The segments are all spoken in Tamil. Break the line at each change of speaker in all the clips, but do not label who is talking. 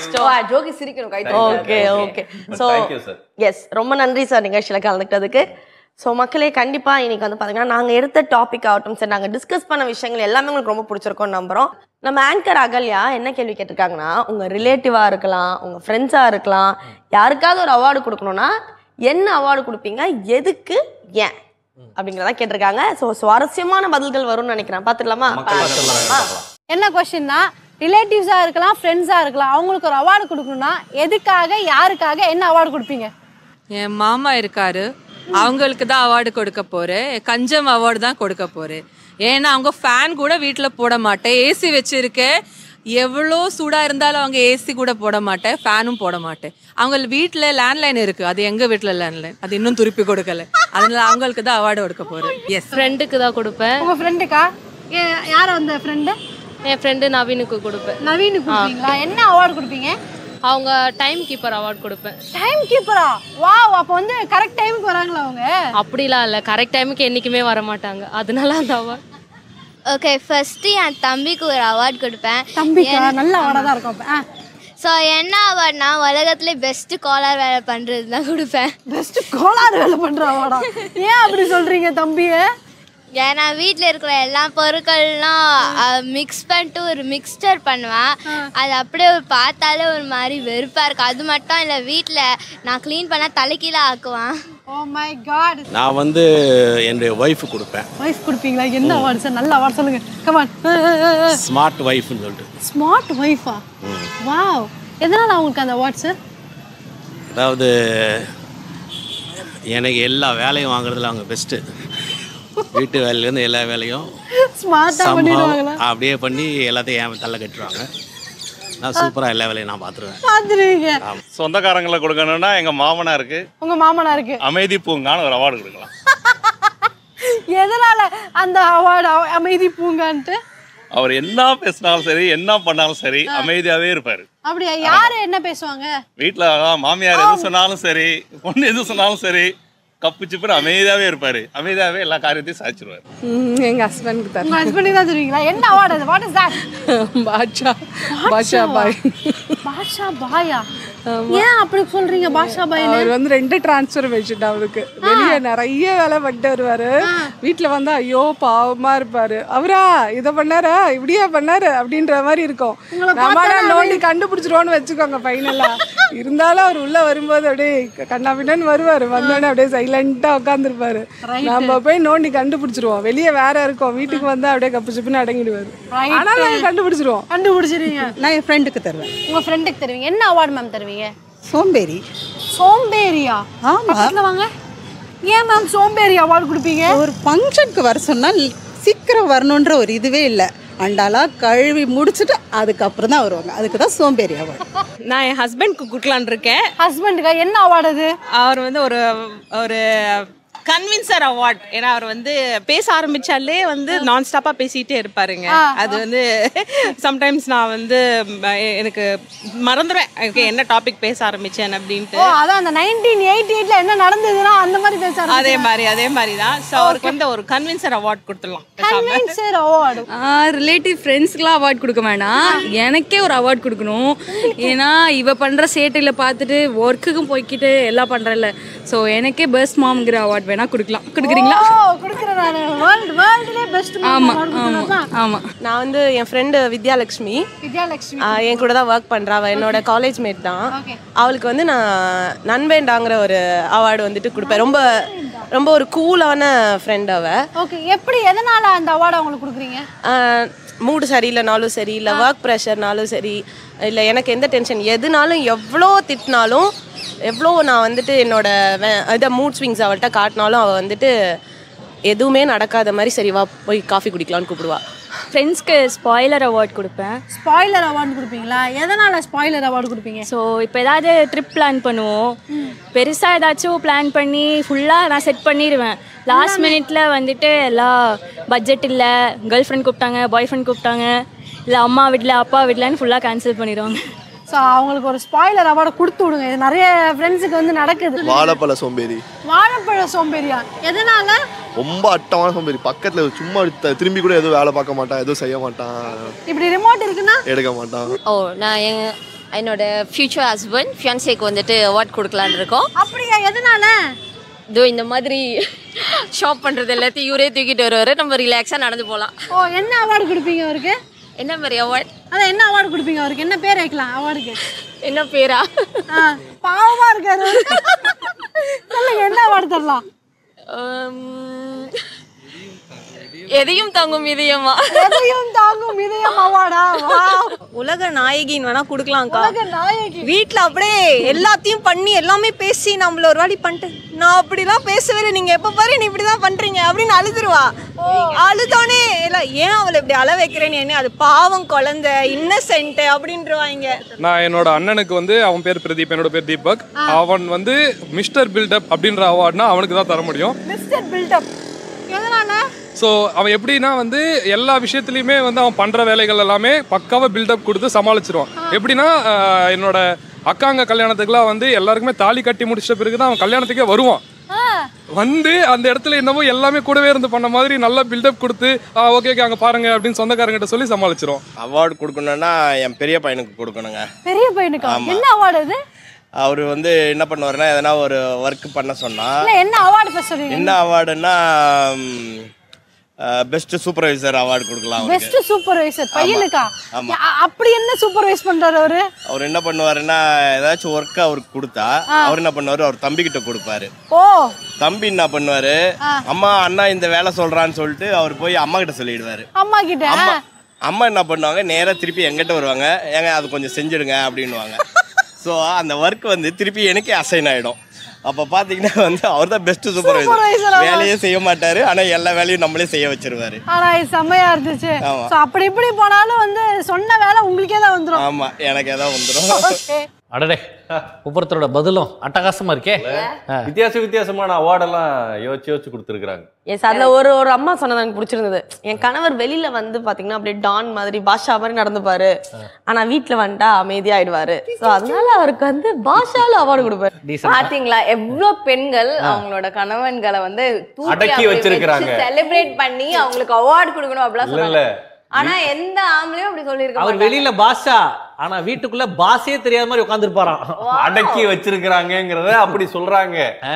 கஷ்டம்
ஜோகி சிரிக்கணும் கை
okay okay so
Thank you, sir.
Yes ரொம்ப நன்றி சார் நிகழ்ச்சியில் கலந்துக்கிட்டதுக்கு ஸோ மக்களே கண்டிப்பாக இன்னைக்கு வந்து பார்த்தீங்கன்னா நாங்கள் எடுத்த டாபிக் ஆகட்டும் சார் நாங்கள் டிஸ்கஸ் பண்ண விஷயங்கள் எல்லாமே உங்களுக்கு ரொம்ப பிடிச்சிருக்கோம்னு நம்புகிறோம் நம்ம ஆங்கர் அகல்யா என்ன கேள்வி கேட்டிருக்காங்கன்னா உங்கள் ரிலேட்டிவாக இருக்கலாம் உங்கள் ஃப்ரெண்ட்ஸாக இருக்கலாம் யாருக்காவது ஒரு அவார்டு கொடுக்கணும்னா என்ன அவார்டு கொடுப்பீங்க எதுக்கு ஏன் அப்படிங்கிறத கேட்டிருக்காங்க ஸோ சுவாரஸ்யமான பதில்கள் வரும்னு நினைக்கிறேன் பார்த்துடலாமா
என்ன கொஸ்டின்னா ரிலேட்டிவ்ஸாக இருக்கலாம் ஃப்ரெண்ட்ஸாக இருக்கலாம் அவங்களுக்கு ஒரு அவார்டு கொடுக்கணும்னா எதுக்காக யாருக்காக என்ன அவார்டு கொடுப்பீங்க
என் மாமா இருக்காரு அவங்களுக்கு தான் அவார்டு கொடுக்க போறேன் கஞ்சம் அவார்டு தான் கொடுக்க போறேன் ஏன்னா அவங்க ஃபேன் கூட வீட்டில் போட மாட்டேன் ஏசி வச்சிருக்கேன் எவ்வளோ சூடாக இருந்தாலும் அவங்க ஏசி கூட போட மாட்டேன் ஃபேனும் போட மாட்டேன் அவங்க வீட்டில் லேண்ட்லைன் இருக்கு அது எங்க வீட்டில் லேண்ட்லைன் அது இன்னும் திருப்பி கொடுக்கல அதனால அவங்களுக்கு தான் அவார்டு கொடுக்க போறேன் எஸ்
ஃப்ரெண்டுக்கு தான் கொடுப்பேன்
உங்கள் ஃப்ரெண்டுக்கா யார் அந்த ஃப்ரெண்டு
என் ஃப்ரெண்டு நவீனுக்கு கொடுப்பேன்
நவீனுக்கு கொடுப்பீங்களா என்ன அவார்டு கொடுப்பீங்க
அவங்க டைம் கீப்பர் அவார்ட் கொடுப்பேன்
டைம் கீப்பரா வாவ் அப்போ வந்து கரெக்ட் டைமுக்கு வராங்களா அவங்க
அப்படிலாம் இல்லை கரெக்ட் டைமுக்கு என்றைக்குமே வர மாட்டாங்க அதனால அந்த அவார்ட்
ஓகே ஃபர்ஸ்ட்டு என் தம்பிக்கு ஒரு அவார்ட் கொடுப்பேன்
தம்பிக்கா நல்ல அவார்டாக தான் இருக்கும் அப்போ ஆ
ஸோ என்ன அவார்ட்னா உலகத்துல பெஸ்ட் காலர் வேலை பண்ணுறது தான் கொடுப்பேன்
பெஸ்ட் கோளாறு வேலை பண்ணுற அவார்டா ஏன் அப்படி சொல்கிறீங்க தம்பியை
ஏன்னா வீட்டில் இருக்கிற எல்லா பொருட்கள்லாம் மிக்ஸ் பண்ணிட்டு ஒரு மிக்ஸ்டர் பண்ணுவேன் அது அப்படியே ஒரு பார்த்தாலே ஒரு மாதிரி வெறுப்பாக இருக்கும் அது மட்டும் இல்லை வீட்டில் நான் க்ளீன் பண்ணால் தலைக்கீழ ஆக்குவேன்
ஓ மை காட்
நான் வந்து என்னுடைய ஒய்ஃபு கொடுப்பேன்
ஒய்ஃப் கொடுப்பீங்களா என்ன அவார்டு சார் நல்ல அவார்டு சொல்லுங்க கமான்
ஸ்மார்ட் ஒய்ஃப்னு சொல்லிட்டு
ஸ்மார்ட் ஒய்ஃபா வாவ் எதனால அவங்களுக்கு அந்த அவார்ட் சார்
அதாவது எனக்கு எல்லா வேலையும் வாங்குறதுல அவங்க பெஸ்ட்டு வீட்டு வேலையிலேருந்து எல்லா வேலையும்
ஸ்மார்ட்டாக
somehow
பண்ணிடுவாங்களா
அப்படியே பண்ணி எல்லாத்தையும் என் தள்ள கட்டுருவாங்க நான் சூப்பராக எல்லா வேலையும் நான் பார்த்துருவேன்
பார்த்துருவீங்க
சொந்தக்காரங்களை கொடுக்கணும்னா எங்க மாமனாருக்கு
உங்க மாமனாருக்கு
அமைதி பூங்கான்னு ஒரு அவார்டு கொடுக்கலாம்
எதனால அந்த அவார்டு அமைதி பூங்கான்ட்டு
அவர் என்ன பேசினாலும் சரி என்ன பண்ணாலும் சரி அமைதியாவே இருப்பாரு
அப்படியா யாரு என்ன பேசுவாங்க
வீட்டுல அதான் மாமியார் எது சொன்னாலும் சரி பொண்ணு எது சொன்னாலும் சரி கப்பு சிப்புன்னு அமைதியாவே இருப்பாரு அமைதியாவே எல்லா காரியத்தையும் சாதிச்சிருவாரு
எங்கள் ஹஸ்பண்டுக்கு
உங்க ஹஸ்பண்டுக்கு தான் தெரியுங்களா என்ன அவார்டு அது what is that
Baasha Baasha பாய்
பாஷா பாயா ஏன் அப்படி சொல்றீங்க பாஷா பாய்
அவர் வந்து ரெண்டு டிரான்ஸ்ஃபர்மேஷன் அவருக்கு வெளியே நிறைய வேலை பண்ணிட்டு வருவாரு வீட்டுல வந்து ஐயோ பாவமா இருப்பாரு அவரா இதை பண்ணாரா இப்படியா பண்ணாரு அப்படின்ற மாதிரி இருக்கும் நம்மளா நோண்டி கண்டுபிடிச்சிருவோம்னு வச்சுக்கோங்க ஃபைனலா இருந்தாலும் அவர் உள்ள வரும்போது அப்படியே கண்ணா பின்னான்னு வருவாரு வந்தோடனே அப்படியே சைலண்டா உட்காந்துருப்பாரு நம்ம போய் நோண்டி கண்டுபிடிச்சிருவோம் வெளியே வேற இருக்கோம் வீட்டுக்கு வந்து அப்படியே கப்பு சிப்புன்னு அடங்கிடுவாரு ஆனாலும் நாங்க கண்டுபிடிச்சிருவோம்
கண்டுபிடிச்சிருவீங்க
நான் என் ஃப்ரெண்டுக்கு தருவேன்
உங்க ஃப்ரெண்டுக்கு தருவீங்க என்ன அவார்டு மேம் தருவீங்க
சோம்பேறி
சோம்பேறியா
ஆமா
பக்கத்துல வாங்க ஏன் மேம் சோம்பேறி அவார்டு கொடுப்பீங்க
ஒரு ஃபங்க்ஷனுக்கு வர சொன்னால் சீக்கிரம் வரணுன்ற ஒரு இதுவே இல்லை அண்டாலா கழுவி முடிச்சுட்டு அதுக்கப்புறம் தான் வருவாங்க அதுக்கு தான் சோம்பேறி அவார்டு
நான் என் ஹஸ்பண்ட்க்கு கொடுக்கலான் இருக்கேன்
ஹஸ்பண்டுக்கா என்ன அவார்டு அது
அவர் வந்து ஒரு ஒரு கன்வின்சர் அவார்ட் ஏன்னா அவர் வந்து பேச ஆரம்பிச்சாலே வந்து நான் ஸ்டாப்பா பேசிட்டே இருப்பாருங்க அது வந்து சம்டைம்ஸ் நான் வந்து ம, எனக்கு மறந்துடுவேன் எனக்கு என்ன டாபிக் பேச ஆரம்பிச்சேன் அப்படின்ட்டு
ஓ அதான் அந்த நைன்டீன் எயிட்டி எயிட்ல என்ன நடந்ததுன்னா அந்த மாதிரி பேச
அதே மாதிரி அதே மாதிரி தான் ஸோ அவருக்கு வந்து ஒரு கன்வின்சர் அவார்ட் கொடுத்துடலாம்
கன்வின்சர் அவார்டு
ரிலேட்டிவ் ஃப்ரெண்ட்ஸ்க்குலாம் அவார்ட் கொடுக்க வேணாம் எனக்கே ஒரு அவார்ட் கொடுக்கணும் ஏன்னா இவ பண்ணுற சேட்டையில் பார்த்துட்டு ஒர்க்குக்கும் போய்க்கிட்டு எல்லாம் பண்ணுறல ஸோ எனக்கே பெஸ்ட் மாம்ங்கிற அவார்ட் வேணா கொடுக்கலாம் கொடுக்குறீங்களா
ஓ கொடுக்குறேன் நான் வேர்ல்டு வேர்ல்டுலே பெஸ்ட்
ஆமாம் ஆமாம் ஆமாம்
நான் வந்து என் ஃப்ரெண்டு வித்யாலட்சுமி
வித்யாலட்சுமி
ஆ, என் கூட தான் ஒர்க் பண்றா அவ என்னோட காலேஜ் மேட் தான் அவளுக்கு வந்து நான் நண்பேண்டாங்கிற ஒரு அவார்டு வந்துட்டு கொடுப்பேன் ரொம்ப ரொம்ப ஒரு கூலான ஃப்ரெண்ட் அவ
ஓகே எப்படி எதனால அந்த அவார்டு அவங்களுக்கு கொடுக்குறீங்க
மூடு சரியில்லைனாலும் சரி இல்லை ஒர்க் ப்ரெஷர்னாலும் சரி இல்லை எனக்கு எந்த டென்ஷன் எதுனாலும் எவ்வளோ திட்டினாலும் எவ்வளோ நான் வந்துட்டு என்னோட வே- இதை மூட் ஸ்விங்ஸ் அவள்கிட்ட காட்டினாலும் அவள் வந்துட்டு எதுவுமே நடக்காத மாதிரி சரி வா போய் காஃபி குடிக்கலாம்னு கூப்பிடுவா
ஃப்ரெண்ட்ஸ்க்கு ஸ்பாய்லர் அவார்ட் கொடுப்பேன்
ஸ்பாய்லர் அவார்டு கொடுப்பீங்களா எதனால ஸ்பாய்லர் அவார்டு கொடுப்பீங்க
ஸோ இப்போ ஏதாவது ட்ரிப் பிளான் பண்ணுவோம் பெருசாக ஏதாச்சும் பிளான் பண்ணி ஃபுல்லாக நான் செட் பண்ணிடுவேன் லாஸ்ட் மினிட்ல வந்துட்டு எல்லாம் பட்ஜெட் இல்லை கேர்ள் ஃப்ரெண்ட் கூப்பிட்டாங்க பாய் ஃப்ரெண்ட் கூப்பிட்டாங்க இல்லை அம்மா வீட்டில் அப்பா வீட்டிலன்னு ஃபுல்லாக கேன்சல் பண்ணிடுவாங்க
ஸோ அவங்களுக்கு ஒரு ஸ்பாய்லர் அவார்டு கொடுத்து விடுங்க இது நிறைய ஃப்ரெண்ட்ஸுக்கு வந்து நடக்குது
வாழைப்பழ சோம்பேறி
வாழைப்பழ சோம்பேறியா எதனால
ரொம்ப அட்டமான சோம்பேறி பக்கத்துல சும்மா த- திரும்பி கூட எதுவும் வேலை பார்க்க மாட்டான் எதுவும் செய்ய மாட்டான்
இப்படி ரிமோட் இருக்குன்னா
எடுக்க மாட்டான்
ஓ நான் என்
என்னோட ஃபியூச்சர் ஹஸ்பண்ட் ஃபியான்சேக்கு வந்துட்டு அவார்ட் கொடுக்கலான்னு இருக்கோம்
அப்படியா எதனால
இதோ இந்த மாதிரி ஷாப் பண்ணுறது எல்லாத்தையும் இவரே தூக்கிட்டு வருவார் நம்ம ரிலாக்ஸாக நடந்து போகலாம்
ஓ என்ன அவார்டு கொடுப்பீங்க அவருக்கு
என்ன மாதிரி அவார்ட்
அதான் என்ன அவார்டு கொடுப்பீங்க அவருக்கு என்ன பேர் வைக்கலாம் அவார்டுக்கு
என்ன பேரா
ஆ, பாவமா இருக்காரு சொல்லுங்க என்ன அவார்டு தரலாம்
உம், எதையும் தாங்கும் இதயமா
எதையும் தாங்கும் இதயம் அவார்டா
உலக நாயகின்னு வேணா கொடுக்கலாம்க்கா
உலக நாயகி
வீட்ல அப்படியே எல்லாத்தையும் பண்ணி எல்லாமே பேசி நம்மள ஒரு வாட்டி பண்ணிட்டு நான் அப்படிலாம் பேசவே இல்லை நீங்க எப்ப பாரு நீ இப்படிதான் பண்றீங்க அப்படின்னு அழுதுருவா அழுதோனே இல்ல ஏன் அவளை இப்படி அழ வைக்கிறேன்னு என்ன அது பாவம் குழந்தை இன்னசென்ட் அப்படின்றவாங்க
நான் என்னோட அண்ணனுக்கு வந்து அவன் பேர் பிரதீப் என்னோட பேர் தீபக் அவன் வந்து மிஸ்டர் பில்டப் அப்படின்ற அவார்ட்னா அவனுக்கு தான் தர முடியும்
மிஸ்டர் பில்டப் எதனால
ஸோ அவன் எப்படின்னா வந்து எல்லா விஷயத்துலையுமே வந்து அவன் பண்ணுற வேலைகள் எல்லாமே பக்காவாக பில்டப் கொடுத்து சமாளிச்சிருவான் எப்படின்னா ஆஹ், என்னோட அக்காங்க கல்யாணத்துக்குலாம் வந்து எல்லாருக்குமே தாலி கட்டி முடிச்ச பிறகு தான் அவன் கல்யாணத்துக்கே வருவான் வந்து அந்த இடத்துல என்னவோ எல்லாமே கூடவே இருந்து பண்ண மாதிரி நல்லா பில்டப் கொடுத்து ஓகே ஓகே அங்கே பாருங்க அப்படின்னு சொந்தக்காரங்கிட்ட சொல்லி சமாளிச்சிரும்
அவார்டு கொடுக்கணும்னா என் பெரிய பையனுக்கு கொடுக்கணுங்க
பெரிய பையனுக்கா
ஆமா.
என்ன அவார்டு இது
அவர் வந்து என்ன பண்ணுவாருன்னா எதனா ஒரு ஒர்க் பண்ண சொன்னா
இல்ல என்ன அவார்டு பேச சொல்றீங்க
என்ன அவார்டுன்னா பெஸ்ட் சூப்பர்வைசர் அவார்டு கொடுக்கலாம் அவருக்கு.
பெஸ்ட் சூப்பர்வைசர் பையனுக்கா
ஆமா.
அ- அப்படி என்ன சூப்பர்வைஸ் பண்றாரு அவரு
அவர் என்ன பண்ணுவாருன்னா ஏதாச்சும் ஒர்க் அவருக்கு கொடுத்தா
ஆ.
அவர் என்ன பண்ணுவாரு அவர் தம்பி கிட்ட கொடுப்பாரு
ஓ
தம்பி என்ன பண்ணுவாரு
ஆ.
அம்மா அண்ணா இந்த வேலை சொல்றான்னு சொல்லிட்டு அவர் போய் அம்மா கிட்ட சொல்லிடுவாரு
அம்மா கிட்ட
அம்மா அம்மா என்ன பண்ணுவாங்க நேரா திருப்பி எங்கிட்ட வருவாங்க ஏங்க அது கொஞ்சம் செஞ்சிடுங்க அப்படின்னுவாங்க ஸோ அந்த ஒர்க் வந்து திருப்பி எனக்கே அசைன் ஆயிடும் அப்போ பார்த்தீங்கன்னா வந்து அவர் தான் பெஸ்ட்
Supervisor,
சூப்பர்வைசர்
ஆமா.
வேலையே செய்ய மாட்டாரு ஆனா எல்லா வேலையும் நம்மளே செய்ய வச்சிருவாரு
ஆனா இது செம்மையா இருந்துச்சு
ஆமா.
சோ அப்படி இப்படி போனாலும் வந்து சொன்ன வேலை உங்களுக்கே தான் வந்துரும்
ஆமா எனக்கு ஏதாவது வந்துடும்
ஓகே
அடடே ஒவ்வொருத்தரோட பதிலும் அட்டகாசமா இருக்கே ஆ.
வித்தியாச வித்தியாசமான அவார்டெல்லாம் யோசிச்சு யோசிச்சு கொடுத்துருக்காங்க
எஸ் அதுல ஒரு ஒரு அம்மா சொன்னது எனக்கு பிடிச்சிருந்தது என் கணவர் வெளியில வந்து பாத்தீங்கன்னா அப்படியே டான் மாதிரி பாஷா மாதிரி நடந்துப்பாரு ஆனா வீட்ல வந்துட்டா அமைதியாயிடுவாரு சோ அதனால அவருக்கு வந்து பாஷால அவார்டு கொடுப்பாரு
பாத்தீங்களா எவ்வளவு பெண்கள் அவங்களோட கணவன்களை வந்து
அடக்கி வச்சிருக்கிறாங்க.
செலிப்ரேட் பண்ணி அவங்களுக்கு அவார்ட் கொடுக்கணும் அப்படிலாம்
இல்ல இல்ல
சொன்னாங்க ஆனா எந்த ஆம்பளையும் அப்படி சொல்லியிருக்க
அவர்
மாட்டாங்க.
வெளியில பாஷா ஆனா வீட்டுக்குள்ள பாஷே தெரியாத மாதிரி உட்காந்துருப்பாராம்
அடக்கி வச்சிருக்கிறாங்கங்கிறத அப்படி சொல்றாங்க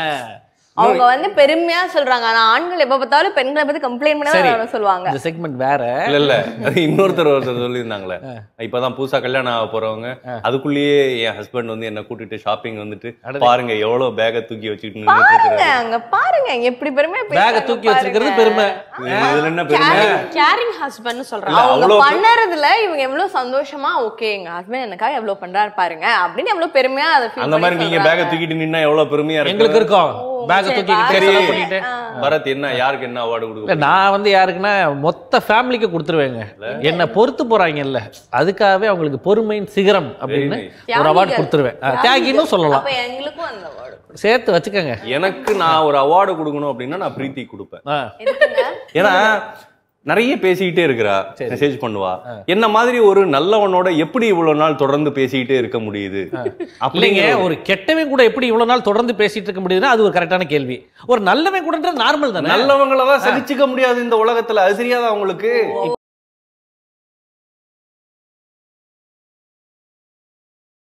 அவங்க வந்து பெருமையா சொல்றாங்க ஆனா ஆண்கள் எப்ப பார்த்தாலும் பெண்களை பத்தி கம்ப்ளைண்ட்
சரி
பண்ணி சொல்லுவாங்க
இந்த செக்மெண்ட் வேற
இல்ல இல்ல அது இன்னொருத்தர் ஒருத்தர் சொல்லியிருந்தாங்களே இப்பதான் புதுசா கல்யாணம் ஆக போறவங்க அதுக்குள்ளேயே என் ஹஸ்பண்ட் வந்து என்ன கூட்டிட்டு ஷாப்பிங் வந்துட்டு பாருங்க எவ்வளவு பேக தூக்கி வச்சுட்டு நின்னுட்டு
பாருங்க
இருக்காரு
அங்க பாருங்க எப்படி பெருமையா
பேக
பேசுறாங்க
தூக்கி வச்சிருக்கிறது
பாருங்க.
பெருமை
இதுல என்ன பெருமை
கேரிங் ஹஸ்பண்ட் சொல்றாங்க
இல்ல,
அவங்க
அவ்வளவு பெ-
பண்ணறதுல இவங்க எவ்வளவு சந்தோஷமா ஓகே எங்க ஹஸ்பண்ட் எனக்காக எவ்வளவு பண்றாரு பாருங்க அப்படின்னு எவ்வளவு பெருமையா அதை feel
அந்த மாதிரி
பண்ணி
நீங்க
சொல்றாங்க.
பேக தூக்கிட்டு நின்னா எவ்வளவு பெருமையா இருக்கு
எங்களுக்கு இருக்கும் பேக
சரி,
தூக்கிக்கிட்டு
சரி
செலவு பண்ணிட்டு
பரத் என்ன யாருக்கு என்ன அவார்டு
இல்ல
கொடுக்க
நான் வந்து யாருக்குன்னா மொத்த ஃபேமிலிக்கு கொடுத்துருவேங்க என்னை பொறுத்து போறாங்கல்ல அதுக்காகவே அவங்களுக்கு பொறுமையின் சிகரம் அப்படின்னு ஒரு அவார்டு
தியாகிகள்.
கொடுத்துருவேன் ஆ, தியாகின்னு சொல்லலாம்
அப்ப எங்களுக்கும் அந்த award.
சேர்த்து வச்சுக்கோங்க
எனக்கு நான் ஒரு அவார்டு கொடுக்கணும் அப்படின்னா நான் பிரீத்தி கொடுப்பேன்
ஆ.
ஏன்னா நிறைய பேசிக்கிட்டே இருக்கிறா மெசேஜ் பண்ணுவா என்ன மாதிரி ஒரு நல்லவனோட எப்படி இவ்வளவு நாள் தொடர்ந்து பேசிக்கிட்டே இருக்க முடியுது
இல்லைங்க
அப்படிங்கிற
ஒரு கெட்டவன் கூட எப்படி இவ்வளவு நாள் தொடர்ந்து பேசிட்டு இருக்க முடியுதுன்னா அது ஒரு கரெக்டான கேள்வி ஒரு நல்லவன் கூட நார்மல் தானே
நல்லவங்கள தான் சகிச்சுக்க முடியாது இந்த உலகத்துல அது தெரியாதா உங்களுக்கு